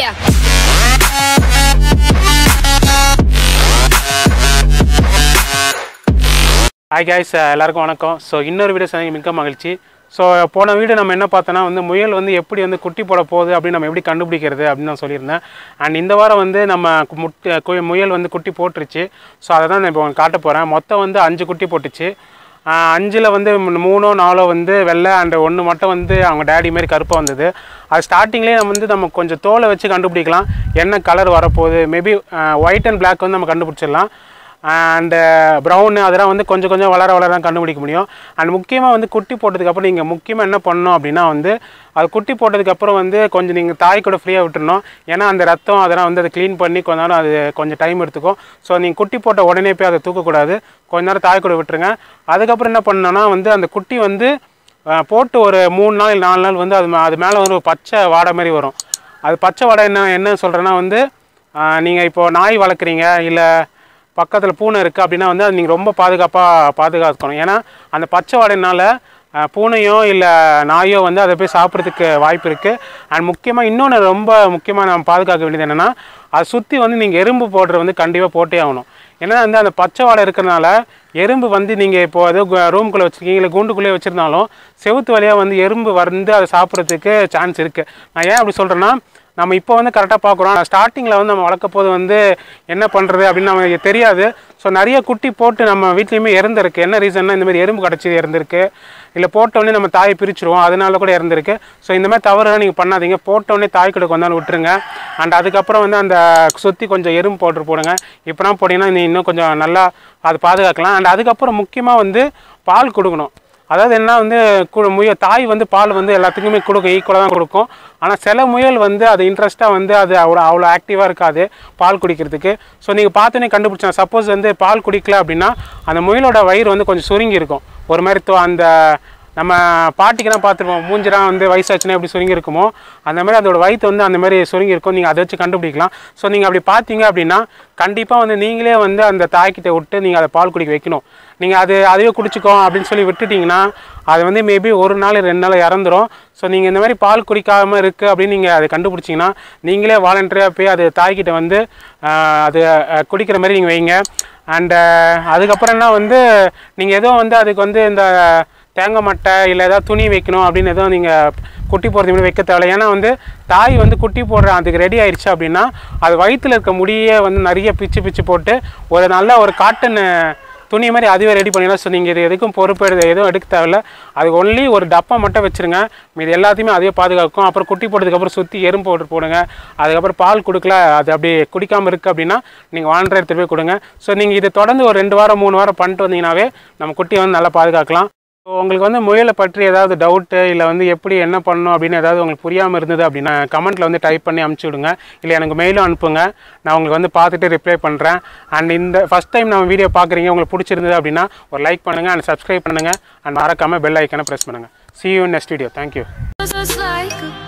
Yeah. Hi guys எல்லாருக்கும் வணக்கம் so இன்னொரு வீடியோ சந்திக்க மிக்க மகிழ்ச்சி ஸோ போன வீடியோ நம்ம என்ன பார்த்தோன்னா வந்து முயல் வந்து எப்படி வந்து குட்டி போட போகுது அப்படின்னு நம்ம எப்படி கண்டுபிடிக்கிறது அப்படின்னு நான் சொல்லியிருந்தேன் அண்ட் இந்த வாரம் வந்து நம்ம கு- முட்டை கு- முயல் வந்து குட்டி போட்டுருச்சு ஸோ அதை தான் நான் இப்போ உங்களுக்கு காட்ட போகிறேன் மொத்தம் வந்து அஞ்சு குட்டி போட்டுச்சு ஆஹ் அஞ்சில் வந்து மூ- மூணோ நாலோ வந்து வெள்ளை அண்ட் ஒன்று மட்டும் வந்து அவங்க டேடி மாதிரி கருப்பாக வந்தது அது ஸ்டார்டிங்லேயே நம்ம வந்து நம்ம கொஞ்சம் தோலை வச்சு கண்டுபிடிக்கலாம் என்ன கலர் வரப்போகுது மேபி ஒயிட் அண்ட் Black வந்து நம்ம கண்டுபிடிச்சிடலாம் அண்டு ப்ரௌனு அதெல்லாம் வந்து கொஞ்சம் கொஞ்சம் வளர வளர தான் கண்டுபிடிக்க முடியும் அண்ட் முக்கியமாக வந்து குட்டி போட்டதுக்கப்புறம் நீங்கள் முக்கியமாக என்ன பண்ணணும் அப்படின்னா வந்து அது குட்டி போட்டதுக்கப்புறம் வந்து கொஞ்சம் நீங்கள் தாய் கூட ஃப்ரீயாக விட்டுறணும் ஏன்னா அந்த ரத்தம் அதெல்லாம் வந்து அதை க்ளீன் பண்ணி கொஞ்ச நேரம் அது கொஞ்சம் டைம் எடுத்துக்கும் ஸோ நீங்கள் குட்டி போட்ட உடனே போய் அதை தூக்கக்கூடாது கொஞ்ச நேரம் தாய் கூட விட்டுருங்க அதுக்கப்புறம் என்ன பண்ணணும்னா வந்து அந்த குட்டி வந்து அஹ், போட்டு ஒரு மூணு நாள் இல்ல நாலு நாள் வந்து அது மே- அது மேலே வந்து ஒரு பச்சை வாடை மாதிரி வரும் அது பச்சை வாடை என்ன என்ன சொல்கிறேன்னா வந்து நீங்கள் இப்போ நாய் வளர்க்குறீங்க இல்லை பக்கத்தில் பூனை இருக்குது அப்படின்னா வந்து அது நீங்கள் ரொம்ப பாதுகாப்பாக பாதுகாக்கணும் ஏன்னா அந்த பச்சை வாடையினால அஹ், பூனையோ இல்லை நாயோ வந்து அதை போய் சாப்பிட்றதுக்கு வாய்ப்பு இருக்குது அண்ட் முக்கியமாக இன்னொன்று ரொம்ப முக்கியமாக நம்ம பாதுகாக்க வேண்டியது என்னென்னா அதை சுற்றி வந்து நீங்கள் எறும்பு போடுறது வந்து கண்டிப்பாக போட்டே ஆகணும் ஏன்னா வந்து அந்த பச்சை வாடை இருக்கிறனால எறும்பு வந்து நீங்கள் இப்போ அது ரூம்குள்ளே வச்சுருக்கீங்க இல்லை கூண்டுக்குள்ளே வச்சுருந்தாலும் செவுத்து வழியாக வந்து எறும்பு வந்து அதை சாப்பிட்றதுக்கு சான்ஸ் இருக்குது நான் ஏன் அப்படி சொல்கிறேன்னா நம்ம இப்போ வந்து கரெக்டாக பார்க்குறோம் ஸ்டார்டிங்கில் வந்து நம்ம வளர்க்க போது வந்து என்ன பண்ணுறது அப்படின்னு நமக்கு தெரியாது ஸோ நிறைய குட்டி போட்டு நம்ம வீட்லேயுமே இறந்துருக்கு என்ன ரீசன்னா இந்த மாதிரி எறும்பு கடிச்சி இறந்துருக்கு இல்லை போட்டோடனே நம்ம தாயை பிரிச்சிருவோம் அதனால கூட இறந்துருக்கு ஸோ இந்த மாதிரி தவறுலாம் நீங்கள் பண்ணாதீங்க போட்டோடனே தாய் கூட கொஞ்ச நாள் விட்டுருங்க அண்ட் அதுக்கப்புறம் வந்து அந்த சுற்றி கொஞ்சம் எறும்பு பவுட்ரு போடுங்க இப்போனா போட்டிங்கன்னா நீ இன்னும் கொஞ்சம் நல்லா அது பாதுகாக்கலாம் அண்ட் அதுக்கப்புறம் முக்கியமாக வந்து பால் கொடுக்கணும் அதாவது என்ன வந்து கு- முயல் தாய் வந்து பால் வந்து எல்லாத்துக்குமே கொடுக்கும் ஈக்குவலாக தான் கொடுக்கும் ஆனால் சில முயல் வந்து அது இன்ட்ரெஸ்ட்டாக வந்து அது அவ்வளோ அவ்வளோ ஆக்டிவாக இருக்காது பால் குடிக்கிறதுக்கு ஸோ நீங்கள் பார்த்தோன்னே கண்டுபிடிச்சா சப்போஸ் வந்து பால் குடிக்கல அப்படின்னா அந்த முயலோட வயிறு வந்து கொஞ்சம் சுருங்கி இருக்கும் ஒரு மாதிரி தோ- அந்த நம்ம பாட்டிக்கெல்லாம் பார்த்துருப்போம் மூஞ்சிலாம் வந்து வயசாச்சுன்னா எப்படி சுருங்கி இருக்குமோ அந்த மாதிரி அதோட வயிற்று வந்து அந்த மாதிரி சுருங்கி இருக்கும் நீங்கள் அதை வச்சு கண்டுபிடிக்கலாம் ஸோ நீங்கள் அப்படி பார்த்தீங்க அப்படின்னா கண்டிப்பாக வந்து நீங்களே வந்து அந்த தாய்க்கிட்ட விட்டு நீங்கள் அதை பால் குடிக்க வைக்கணும் நீங்கள் அது அதுவே குடிச்சிக்கோ அப்படின்னு சொல்லி விட்டுட்டிங்கன்னா அது வந்து மேபி ஒரு நாள் ரெண்டு நாள் இறந்துரும் ஸோ நீங்கள் இந்த மாதிரி பால் குடிக்காமல் இருக்குது அப்படின்னு நீங்கள் அதை கண்டுபிடிச்சிங்கன்னா நீங்களே வாலண்டரியாக போய் அது தாய்க்கிட்ட வந்து ஆஹ், அது அஹ், குடிக்கிற மாதிரி நீங்கள் வைங்க அண்டு அதுக்கப்புறம் என்ன வந்து நீங்கள் எதுவும் வந்து அதுக்கு வந்து இந்த தேங்காய் மட்டை இல்லை ஏதாவது துணி வைக்கணும் அப்படின்னு எதுவும் நீங்கள் குட்டி போடுறது மாதிரி வைக்க தேவையில்ல ஏன்னா வந்து தாய் வந்து குட்டி போடுற அதுக்கு ரெடி ஆயிடுச்சு அப்படின்னா அது வயித்துல இருக்க முடியே வந்து நிறைய பிச்சு பிச்சு போட்டு ஒரு நல்ல ஒரு காட்டன் துணி மாதிரி அதுவே ரெடி பண்ணிடலாம் ஸோ நீங்கள் இது எதுக்கும் பொறுப்பு எடுத்து எதுவும் எடுக்க தேவையில்ல அதுக்கு ஒன்லி ஒரு டப்பா மட்டும் வச்சுருங்க மீது எல்லாத்தையுமே அதுவே பாதுகாக்கும் அப்புறம் குட்டி போட்டதுக்கப்புறம் சுற்றி எறும்பு பவுடர் போடுங்க அதுக்கப்புறம் பால் கொடுக்கல அது அப்படி குடிக்காமல் இருக்குது அப்படின்னா நீங்கள் வாண்டர் எடுத்துகிட்டு போய் கொடுங்க ஸோ நீங்கள் இதை தொடர்ந்து ஒரு ரெண்டு வாரம் மூணு வாரம் பண்ணிட்டு வந்தீங்கன்னாவே நம்ம குட்டியை வந்து நல்லா பாதுகாக்கலாம் ஸோ உங்களுக்கு வந்து முயலை பற்றி ஏதாவது டவுட்டு இல்லை வந்து எப்படி என்ன பண்ணணும் அப்படின்னு ஏதாவது உங்களுக்கு புரியாமல் இருந்தது அப்படின்னா கமெண்ட்டில் வந்து டைப் பண்ணி அனுப்பிச்சி விடுங்க இல்லை எனக்கு மெயிலும் அனுப்புங்க நான் உங்களுக்கு வந்து பார்த்துட்டு ரிப்ளை பண்ணுறேன் அண்ட் இந்த ஃபஸ்ட் டைம் நம்ம வீடியோ பார்க்குறீங்க உங்களுக்கு பிடிச்சிருந்தது அப்படின்னா ஒரு லைக் பண்ணுங்கள் அண்ட் சப்ஸ்கிரைப் பண்ணுங்கள் அண்ட் மறக்காமல் பெல் ஐக்கனை ப்ரெஸ் பண்ணுங்கள் see you in next video thank you Just like a